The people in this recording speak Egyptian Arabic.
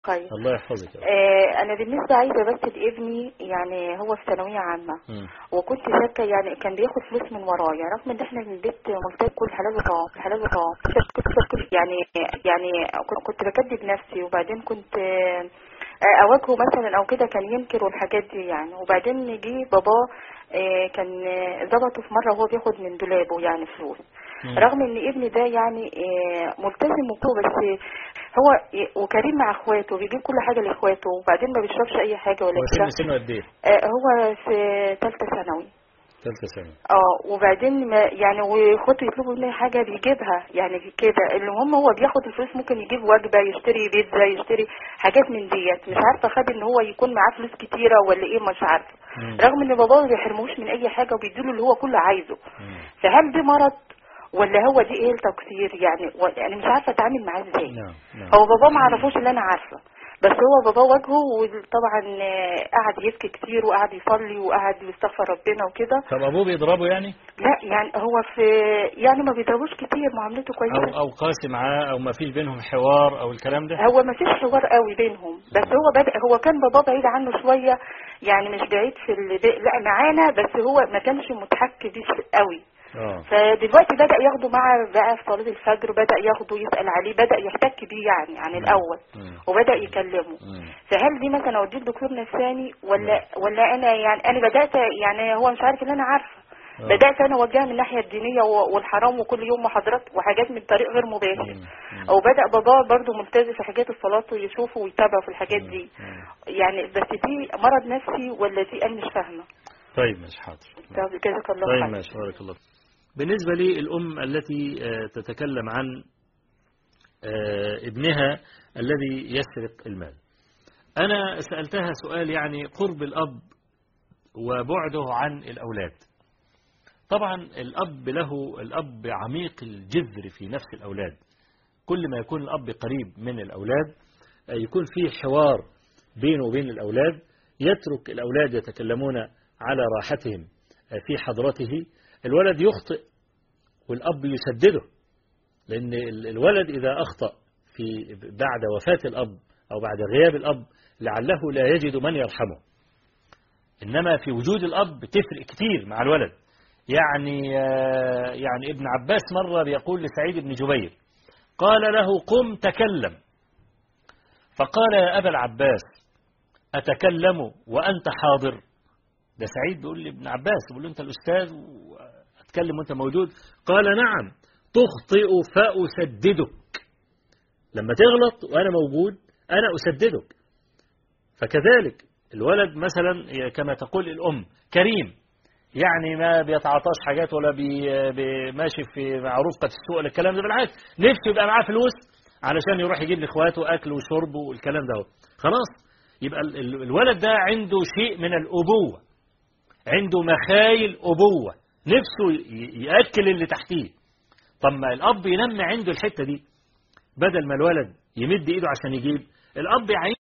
كويس الله يحفظك يا رب. آه انا بالنسبه عايزه بس لابني يعني هو في ثانويه عامه مم. وكنت شاكه يعني كان بياخد فلوس من ورايا رغم ان احنا من البيت ملتزم كل حلال وطعام حلال وطعام كنت كنت يعني يعني كنت- كنت بكذب نفسي وبعدين كنت آه، آه، اواجهه مثلا او كده كان ينكر والحاجات دي يعني وبعدين جه باباه آه، كان آه، ظبطه في مره وهو بياخد من دولابه يعني فلوس مم. رغم ان ابني ده يعني آه، ملتزم وكده بس هو ي- وكريم مع اخواته بيجيب كل حاجه لاخواته وبعدين ما بيشربش اي حاجه ولا هو سنه كده سنه قد ايه؟ آه، هو في ثالثه ثانوي ثالثه سنه اه وبعدين ما يعني واخواته يطلبوا مني حاجه بيجيبها يعني كده المهم هو بياخد الفلوس ممكن يجيب وجبه يشتري بيتزا يشتري حاجات من ديت مش عارفه خد ان هو يكون معاه فلوس كتيره ولا ايه مش عارفه مم. رغم ان باباه ما بيحرموش من اي حاجه وبيديله اللي هو كله عايزه مم. فهل ده مرض ولا هو دي ايه التقصير يعني و- يعني مش عارفه اتعامل معاه ازاي نعم نعم هو باباه ما عرفوش اللي انا عارفه بس هو باباه واجهه وطبعا آه، قعد يبكي كتير وقعد يصلي وقعد يستغفر ربنا وكده طب ابوه بيضربه يعني؟ لا يعني هو في يعني ما بيضربوش كتير معاملته كويسه او او قاسي معاه او ما فيش بينهم حوار او الكلام ده؟ هو ما فيش حوار قوي بينهم بس هو بدأ هو كان باباه بعيد عنه شويه يعني مش بعيد في البيت لا معانا بس هو ما كانش متحكم بيه قوي اه فدلوقتي بدأ ياخده معاه بقى في صلاة الفجر بدأ ياخده يسأل عليه بدأ يحتك بيه يعني عن الأول مم. وبدأ يكلمه مم. فهل دي مثلا اوديه لدكتور نفساني ولا ولا انا يعني انا بدات يعني هو مش عارف اللي انا عارفه آه. بدات انا اوجهها من الناحيه الدينيه و- والحرام وكل يوم محاضرات وحاجات من طريق غير مباشر مم. مم. او بدا باباه برضه ملتزم في حاجات الصلاه ويشوفه ويتابعه في الحاجات دي مم. يعني بس دي مرض نفسي ولا دي انا مش فاهمه طيب ماشي حاضر طب جزاك الله طيب خير ماشي بارك الله فيك. بالنسبة لي الأم التي آه، تتكلم عن آه، ابنها الذي يسرق المال أنا سألتها سؤال يعني قرب الأب وبعده عن الأولاد طبعا الأب له الأب عميق الجذر في نفس الأولاد كل ما يكون الأب قريب من الأولاد آه، يكون في حوار بينه وبين الأولاد يترك الأولاد يتكلمون على راحتهم آه، في حضرته الولد يخطئ والأب يسدده لأن ال- الولد إذا أخطأ في بعد وفاة الأب أو بعد غياب الأب لعله لا يجد من يرحمه إنما في وجود الأب تفرق كتير مع الولد يعني آه، يعني ابن عباس مرة بيقول لسعيد بن جبير قال له قم تكلم فقال يا أبا العباس أتكلم وأنت حاضر ده سعيد بيقول لابن عباس بيقول له أنت الأستاذ وأتكلم وأنت موجود قال نعم تخطئ فأسددك لما تغلط وأنا موجود أنا أسددك فكذلك الولد مثلا كما تقول الأم كريم يعني ما بيتعاطاش حاجات ولا بي بي- ماشي في مع رفقة السوق ولا الكلام ده بالعكس نفسه يبقى معاه فلوس علشان يروح يجيب لاخواته اكل وشرب والكلام ده خلاص يبقى ال- ال- الولد ده عنده شيء من الأبوة عنده مخايل أبوة نفسه ي- يأكل اللي تحتيه طب ما الأب ينمي عنده الحتة دي بدل ما الولد يمد إيده عشان يجيب الأب يعين